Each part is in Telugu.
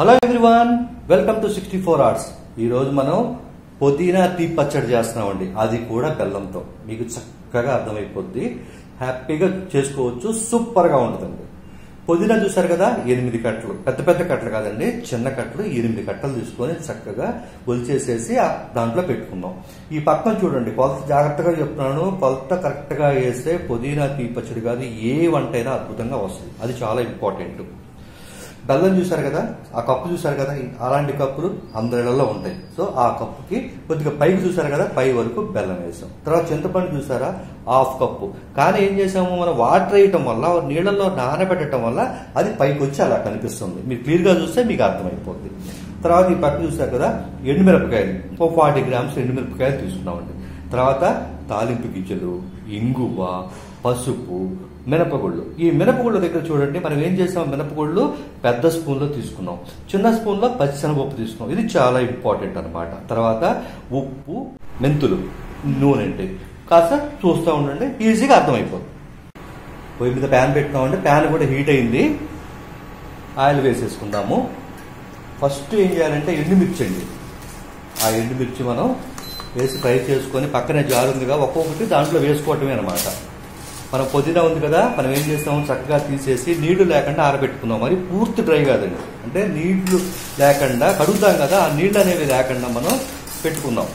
hello everyone welcome to sixty four hours ఈ రోజు మనం పుదీనా టీ పచ్చడి చేస్తున్నామండి అది కూడా బెల్లంతో మీకు చక్కగా అర్థమైపోద్ది హ్యాపీగా చేసుకోవచ్చు సూపర్ గా ఉంటుందండి పుదీనా చూసారు కదా ఎనిమిది కట్టలు పెద్ద పెద్ద కట్టలు కాదండి చిన్న కట్టలు ఎనిమిది కట్టలు తీసుకొని చక్కగా ఒలిచేసేసి ఆ దాంట్లో పెట్టుకుందాం ఈ పక్కన చూడండి కొలత జాగ్రత్తగా చెప్తున్నాను కొలత కరెక్ట్ గా వేస్తే పుదీనా టీ పచ్చడి కాదు ఏ వంట అయినా అద్భుతంగా వస్తుంది అది చాలా ఇంపార్టెంట్ బెల్లం చూసారు కదా ఆ కప్పు చూసారు కదా అలాంటి కప్పులు అందరిలో ఉంటాయి సో ఆ కప్పుకి కొద్దిగా పైకి చూసారు కదా పై వరకు బెల్లం వేసాం తర్వాత చింతపండు చూసారా హాఫ్ కప్పు కానీ ఏం చేసాము మనం వాటర్ వేయటం వల్ల నీళ్ళల్లో నానబెట్టడం వల్ల అది పైకి వచ్చి అలా కనిపిస్తుంది మీరు క్లియర్ గా చూస్తే మీకు అర్థమైపోద్ది తర్వాత ఈ పక్క చూసారు కదా ఎండుమిరపకాయలు ఒక ఫార్టీ గ్రామ్స్ ఎండుమిరపకాయలు తీసుకున్నామండి తర్వాత తాలింపు గింజలు ఇంగువ పసుపు మినపగుళ్ళు ఈ మినపగుళ్ళ దగ్గర చూడండి మనం ఏం చేసాం మినపగుళ్ళు పెద్ద స్పూన్లో తీసుకున్నాం చిన్న స్పూన్లో పచ్చిశనగపప్పు తీసుకున్నాం ఇది చాలా ఇంపార్టెంట్ అన్నమాట తర్వాత ఉప్పు మెంతులు నూనె అంటే కాస్త చూస్తూ ఉండండి ఈజీగా అర్థమైపోతుంది పొయ్యి మీద ప్యాన్ పెట్టుకున్నామంటే ప్యాన్ కూడా హీట్ అయింది ఆయిల్ వేసేసుకుందాము ఫస్ట్ ఏం చేయాలంటే ఎండుమిర్చి అండి ఆ ఎండుమిర్చి మనం వేసి ఫ్రై చేసుకొని పక్కనే జారు ఉందిగా ఒక్కొక్కటి దాంట్లో వేసుకోవటమే అనమాట మనం పుదీనా ఉంది కదా మనం ఏం చేస్తాం చక్కగా తీసేసి నీళ్లు లేకుండా ఆరబెట్టుకున్నాం మరి పూర్తి డ్రై కాదండి అంటే నీళ్లు లేకుండా కడుగుతాం కదా ఆ నీళ్ళు అనేవి లేకుండా మనం పెట్టుకుందాం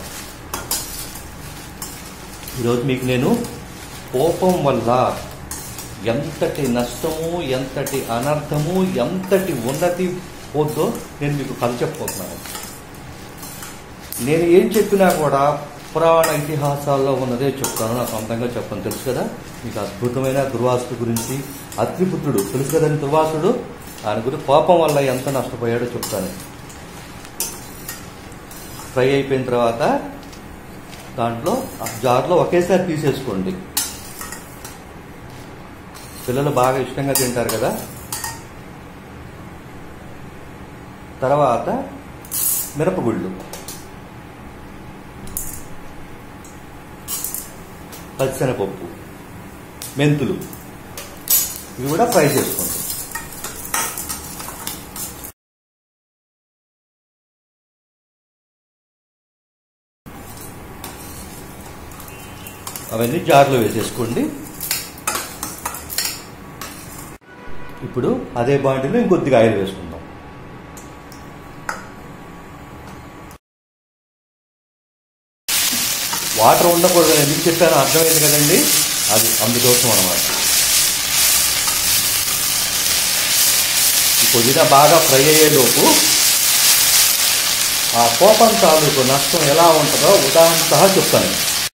ఈరోజు మీకు నేను కోపం వల్ల ఎంతటి నష్టము ఎంతటి అనర్థము ఎంతటి ఉన్నతి పోద్దో నేను మీకు కథ చెప్పబోతున్నాను నేను ఏం చెప్పినా కూడా పురాణ ఇతిహాసాల్లో ఉన్నదే చెప్తాను నాకు సొంతంగా చెప్పను తెలుసు కదా మీకు అద్భుతమైన దుర్వాసుడు గురించి అత్రిపుత్రుడు తెలుసు కదండి దుర్వాసుడు ఆయన గురించి కోపం వల్ల ఎంత నష్టపోయాడో చెప్తాను ఫ్రై అయిపోయిన తర్వాత దాంట్లో ఆ జార్లో ఒకేసారి తీసేసుకోండి పిల్లలు బాగా ఇష్టంగా తింటారు కదా తర్వాత మిరపగుళ్ళు పచ్చిశనగపప్పు మెంతులు ఇవి కూడా ఫ్రై చేసుకోండి అవన్నీ జార్లో వేసేసుకోండి ఇప్పుడు అదే బాండిలో ఇంకొద్దిగా ఆయిల్ వేసుకుందాం వాటర్ ఉండకూడదు అని ఎందుకు చెప్పాను అర్థమైంది కదండి అది అందుకోసం అనమాట ఈ పుదీనా బాగా ఫ్రై అయ్యేలోపు ఆ కోపం తాలూకు నష్టం ఎలా ఉంటుందో ఉదాహరణ సహా చెప్తాను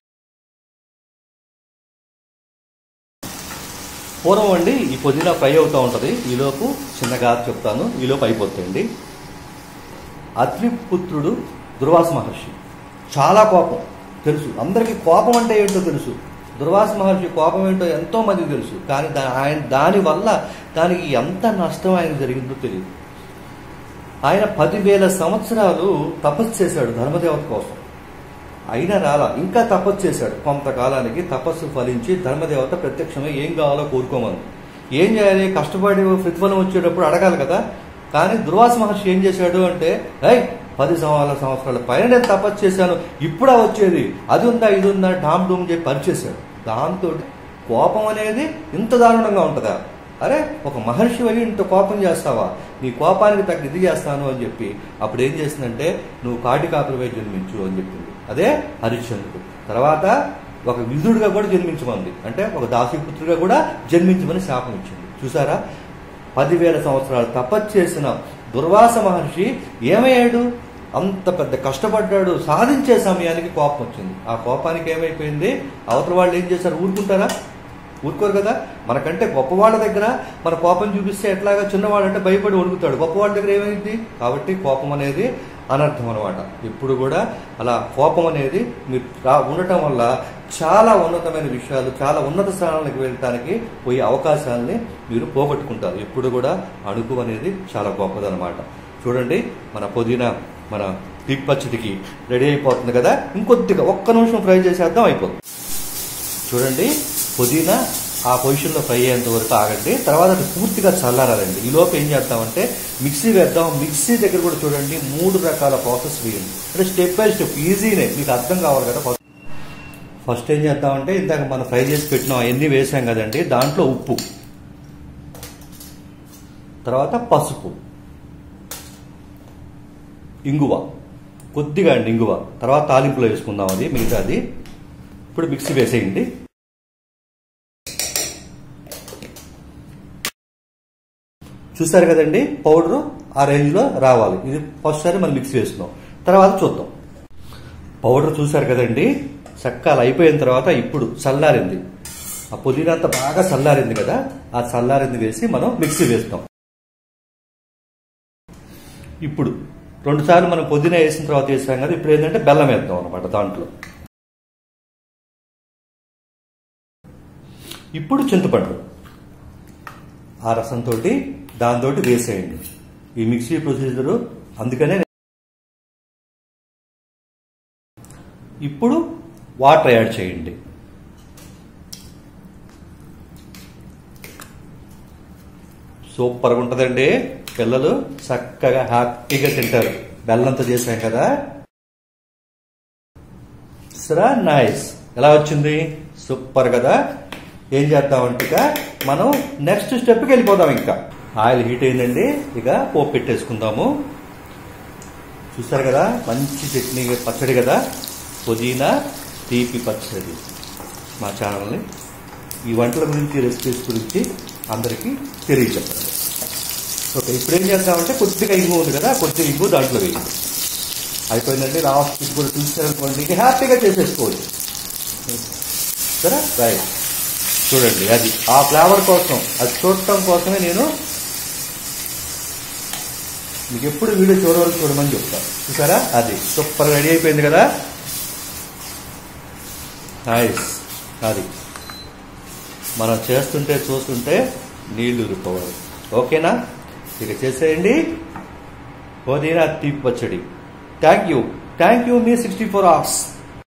పూర్వం అండి ఈ పుదీనా ఫ్రై అవుతూ ఉంటుంది ఈలోపు చిన్నగా చెప్తాను ఈలోపు అయిపోతాయండి అత్రిపుత్రుడు దుర్వాస మహర్షి చాలా కోపం తెలుసు అందరికీ కోపం అంటే ఏంటో తెలుసు దుర్వాస మహర్షి కోపం ఏంటో ఎంతో మందికి తెలుసు కానీ దా ఆయన దానివల్ల దానికి ఎంత నష్టం ఆయన జరిగిందో తెలియదు ఆయన పదివేల సంవత్సరాలు తపస్సు చేశాడు ధర్మదేవత కోసం అయినా రాలా ఇంకా తపస్సు చేశాడు కొంతకాలానికి తపస్సు ఫలించి ధర్మదేవత ప్రత్యక్షమై ఏం కావాలో కోరుకోమని ఏం చేయాలి కష్టపడి ప్రతిఫలం వచ్చేటప్పుడు అడగాలి కదా కానీ దుర్వాస మహర్షి ఏం చేశాడు అంటే ఐ పది సంవత్సరాల సంవత్సరాల పైన నేను తపస్సు చేశాను ఇప్పుడా వచ్చేది అది ఉందా ఇది ఉందా డామ్ డూమ్ చెప్పి పరిచేశాడు దాంతో కోపం అనేది ఇంత దారుణంగా ఉంటుందా అరే ఒక మహర్షి అయ్యి ఇంత కోపం చేస్తావా నీ కోపానికి తగ్గ ఇది చేస్తాను అని చెప్పి అప్పుడు ఏం చేసిందంటే నువ్వు కాటి కాపురవై జన్మించు అని చెప్పింది అదే హరిశ్చంద్రుడు తర్వాత ఒక విధుడుగా కూడా జన్మించమంది అంటే ఒక దాసీపుత్రుడిగా కూడా జన్మించమని శాపం ఇచ్చింది చూసారా పదివేల సంవత్సరాలు తపస్సు చేసిన దుర్వాస మహర్షి ఏమయ్యాడు అంత పెద్ద కష్టపడ్డాడు సాధించే సమయానికి కోపం వచ్చింది ఆ కోపానికి ఏమైపోయింది అవతల వాళ్ళు ఏం చేశారు ఊరుకుంటారా ఊరుకోరు కదా మనకంటే గొప్పవాళ్ళ దగ్గర మన కోపం చూపిస్తే ఎట్లాగా చిన్నవాడు అంటే భయపడి వణుకుతాడు గొప్పవాళ్ళ దగ్గర ఏమైంది కాబట్టి కోపం అనేది అనర్థం అనమాట ఇప్పుడు కూడా అలా కోపం అనేది మీరు రా ఉండటం వల్ల చాలా ఉన్నతమైన విషయాలు చాలా ఉన్నత స్థానాలకు వెళ్ళటానికి పోయే అవకాశాలని మీరు పోగొట్టుకుంటారు ఎప్పుడు కూడా అణుకు అనేది చాలా గొప్పదనమాట చూడండి మన పుదీనా మన దిగ్ పచ్చడికి రెడీ అయిపోతుంది కదా ఇంకొద్దిగా ఒక్క నిమిషం ఫ్రై చేసేద్దాం అయిపోతుంది చూడండి పుదీనా ఆ పొజిషన్లో ఫ్రై అయ్యేంత వరకు ఆగండి తర్వాత అది పూర్తిగా చల్లారాలండి ఈ లోపు ఏం చేద్దామంటే మిక్సీ వేద్దాం మిక్సీ దగ్గర కూడా చూడండి మూడు రకాల ప్రాసెస్ వేయండి అంటే స్టెప్ బై స్టెప్ ఈజీనే మీకు అర్థం కావాలి కదా ఫస్ట్ ఏం చేద్దామంటే ఇందాక మనం ఫ్రై చేసి పెట్టినాం అవన్నీ వేసాం కదండి దాంట్లో ఉప్పు తర్వాత పసుపు ఇంగువ కొద్దిగా అండి ఇంగువ తర్వాత తాలింపులో వేసుకుందాం అది మిగతాది ఇప్పుడు మిక్సీ వేసేయండి చూసారు కదండి పౌడర్ ఆ రేంజ్లో రావాలి ఇది ఫస్ట్ సారి మనం మిక్సీ వేసుకున్నాం తర్వాత చూద్దాం పౌడర్ చూసారు కదండి చక్కాలు అయిపోయిన తర్వాత ఇప్పుడు చల్లారింది ఆ పుదీనా అంతా బాగా చల్లారింది కదా ఆ చల్లారింది వేసి మనం మిక్సీ వేస్తాం ఇప్పుడు రెండు సార్లు మనం పుదీనా వేసిన తర్వాత వేసాం కదా ఇప్పుడు ఏంటంటే బెల్లం వేద్దాం అనమాట దాంట్లో ఇప్పుడు చింతపండు ఆ రసంతో దాంతో వేసేయండి ఈ మిక్సీ ప్రొసీజరు అందుకనే ఇప్పుడు వాటర్ యాడ్ చేయండి సూపర్గా ఉంటుందండి పిల్లలు చక్కగా హ్యాపీగా తింటారు బెల్లంతో చేసాం కదా సరా నైస్ ఎలా వచ్చింది సూపర్ కదా ఏం చేద్దామంటే ఇక మనం నెక్స్ట్ స్టెప్కి వెళ్ళిపోదాం ఇంకా ఆయిల్ హీట్ అయిందండి ఇక పోపు పెట్టేసుకుందాము చూసారు కదా మంచి చట్నీ పచ్చడి కదా పుదీనా తీపి పచ్చడి మా ఛానల్ని ఈ వంటల గురించి రెసిపీస్ గురించి అందరికీ తెలియజెప్పండి ఓకే ఇప్పుడు ఏం చేద్దామంటే కొద్దిగా ఇంగు ఉంది కదా కొద్దిగా ఇంగు దాంట్లో వేయండి అయిపోయిందండి లాస్ట్ ఇది కూడా చూసారనుకోండి ఇంక హ్యాపీగా చేసేసుకోవచ్చు సరే రైట్ చూడండి అది ఆ ఫ్లేవర్ కోసం అది చూడటం కోసమే నేను మీకు ఎప్పుడు వీడియో చూడవరకు చూడమని చెప్తాను చూసారా అది సూపర్ రెడీ అయిపోయింది కదా నైస్ అది మనం చేస్తుంటే చూస్తుంటే నీళ్లు ఉరిపోవాలి ఓకేనా ఇక చేసేయండి పుదీనా తీపి పచ్చడి థ్యాంక్ యూ థ్యాంక్ యూ మీ సిక్స్టీ ఫోర్ అవర్స్